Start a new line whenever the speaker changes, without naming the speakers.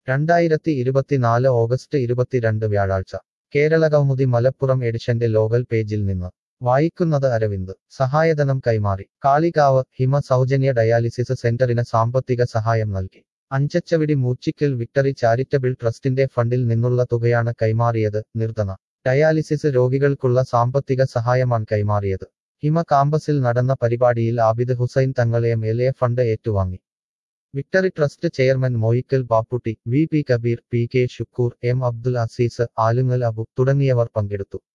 രണ്ടായിരത്തി ഇരുപത്തിനാല് ഓഗസ്റ്റ് ഇരുപത്തിരണ്ട് വ്യാഴാഴ്ച കേരളകൗമുദി മലപ്പുറം എഡിഷന്റെ ലോകൽ പേജിൽ നിന്ന് വായിക്കുന്നത് അരവിന്ദ് സഹായധനം കൈമാറി കാളികാവ് ഹിമ സൗജന്യ ഡയാലിസിസ് സെന്ററിന് സാമ്പത്തിക സഹായം നൽകി അഞ്ചച്ചവിടി മൂച്ചിക്കൽ വിക്ടറി ചാരിറ്റബിൾ ട്രസ്റ്റിന്റെ ഫണ്ടിൽ നിന്നുള്ള തുകയാണ് കൈമാറിയത് നിർധന ഡയാലിസിസ് രോഗികൾക്കുള്ള സാമ്പത്തിക സഹായമാണ് കൈമാറിയത് ഹിമ കാമ്പസിൽ നടന്ന പരിപാടിയിൽ Abid Hussain Thangal M L A fund ഏറ്റുവാങ്ങി victory trust chairman Moyikkal Bapputty V P Kabeer P K Shukkoor M Abdul Azeez Alungal Abu തുടങ്ങിയവർ പങ്കെടുത്തു